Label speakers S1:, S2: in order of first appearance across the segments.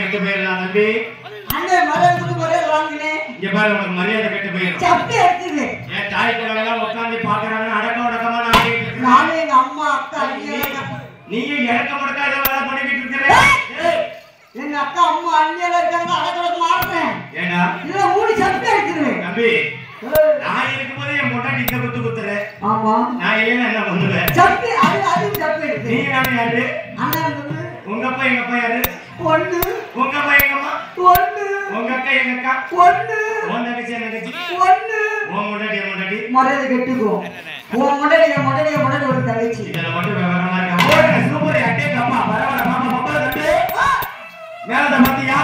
S1: கெட்டு போயிடலாம் தம்பி
S2: அண்ணன் மரியாதை மரியாதை வாங்கினேன்
S1: இங்க பாரு உனக்கு மரியாதை கெட்டு போயிடும்
S2: சப்பி எடுத்துது
S1: என் தாய் கூட எல்லாம் உட்காந்து பாக்குறாங்க அடக்க உடக்கமா நான் ஆடிட்டு இருக்கேன்.
S2: நானும் எங்க அம்மா அக்கா அண்ணி
S1: நீங்க இறக்க முடக்கா ஏதோ வேலை பண்ணிக்கிட்டு இருக்கிற ஏய்,
S2: எங்க அக்கா அம்மா அண்ணியெல்லாம் இருக்காங்க அடக்கடக்கு மாறுறேன்
S1: ஏண்டா
S2: இல்ல மூணு சப்பி எடுத்துருவேன்
S1: தம்பி நான் இருக்கும்போது என் பொண்டாட்டி இந்த குத்து குத்துற
S2: ஆமா
S1: நான் இல்லைன்னா என்ன பண்ணுவேன்
S2: சப்பி அது அது சப்பி எடுத்து
S1: நீங்க நானும் யாரு
S2: அண்ணன் வந்து
S1: உங்க அப்பா எங்க அப்பா யாரு
S2: ஒண்ணு
S1: உங்க அப்பா எங்க அம்மா
S2: ஒண்ணு
S1: உங்க அக்கா எங்க அக்கா
S2: ஒண்ணு
S1: உன் தங்கச்சி என் தங்கச்சி
S2: ஒண்ணு
S1: உன் முன்னாடி என் முன்னாடி
S2: மரியாதை கெட்டுக்கும் உன் முன்னாடி என் முன்னாடி என் முன்னாடி ஒரு தங்கச்சி
S1: இதுல மட்டும் விவரமா இருக்கா போடுங்க சூப்பர் அட்டே அம்மா பரவாயில்ல மாமா பப்பல தட்டு மேலத பாத்தியா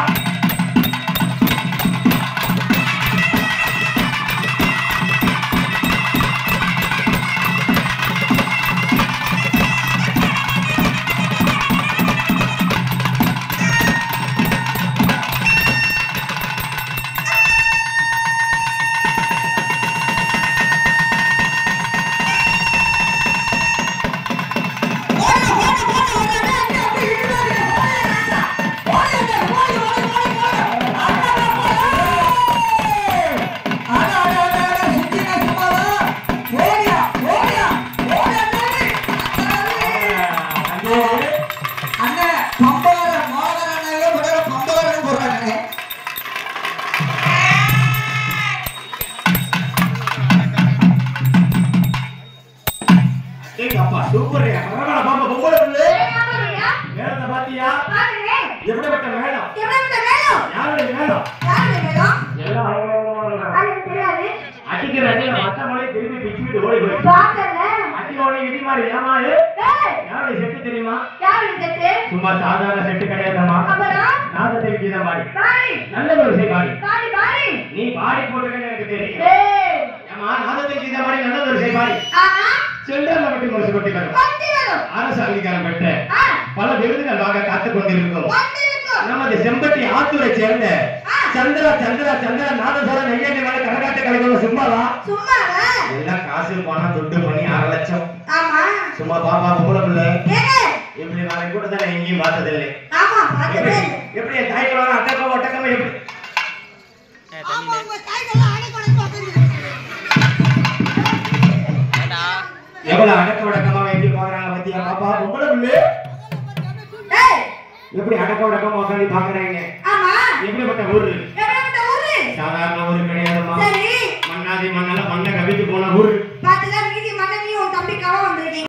S1: டேய் அப்பா சூப்பர் பரவாயில்ல பாப்பா பொம்பளை புள்ளு மேலத பாத்தியா எப்படிப்பட்ட மேடம் யாருடைய மேடம் எல்லாம் அவங்களோட அடிக்கிற அடியில மத்த மொழி திரும்பி பிச்சுக்கிட்டு ஓடி போய் அடி ஓடி இடி மாதிரி ஏமாறு யாருடைய செட்டு தெரியுமா சும்மா சாதாரண செட்டு கிடையாதம்மா நாதத்தை விஜயதா பாடி நல்ல ஒரு இசை பாடி நீ பாடி போட்டுக்கன்னு எனக்கு தெரியும் ஏமா நாதத்தை விஜயதா பாடி நல்ல ஒரு இசை பாடி செண்டர்ல மட்டும் முரசு கொட்டி வரும் அரசு அங்கீகாரம் பெற்ற பல விருதுகள் வாங்க காத்துக் கொண்டிருக்கும் நமது செம்பட்டி ஆத்தூரை சேர்ந்த சந்திரா சந்திரா சந்திரா நாதஸ்வர நெய்யாண்டி மேல கரகாட்ட கலைஞர் சும்மாவா எல்லாம் காசு பணம் துட்டு பண்ணி அரை லட்சம் சும்மா பாப்பா பொம்பளை பிள்ளை இப்படி நான் கூட தானே எங்கேயும் பார்த்ததில்லை எப்படி எப்படி என் தாய் கூட அட்டக்கோ ஒட்டக்கமா எப்படி எவ்வளவு அடக்க ஒடக்கமா எப்படி பாக்குறாங்க பத்தியா பாப்பா பொம்பளை பிள்ளை எப்படி அடக்க ஒடக்கமா உட்காந்து பாக்குறாங்க எப்படிப்பட்ட ஊரு சாதாரண ஊரு கிடையாதுமா மண்ணாதி மண்ணெல்லாம் மண்ணை கவிட்டு போன ஊரு